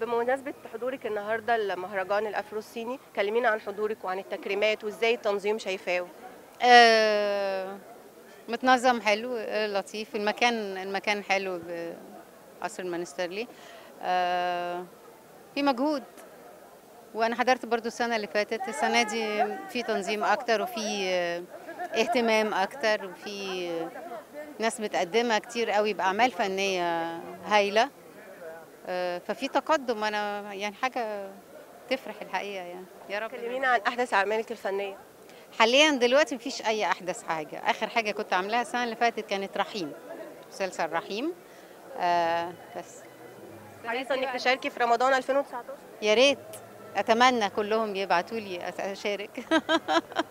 بمناسبة حضورك النهاردة لمهرجان الأفرو الصيني كلمينا عن حضورك وعن التكريمات وإزاي التنظيم شايفاه آه، متنظم حلو آه، لطيف المكان المكان حلو بقصر المنسترلي آه، في مجهود وانا حضرت برضو السنه اللي فاتت السنه دي في تنظيم اكتر وفي آه، اهتمام اكتر وفي آه، ناس متقدمه كتير قوي باعمال فنيه هايله آه، ففي تقدم انا يعني حاجه تفرح الحقيقه يعني يا رب كلمينا عن أحدث أعمالك الفنية حاليا دلوقتي مفيش اي احدث حاجه اخر حاجه كنت عاملاها السنه اللي فاتت كانت رحيم مسلسل رحيم آه بس حريصة إنك تشاركي في رمضان 2019 يا ريت اتمنى كلهم يبعتوا لي اشارك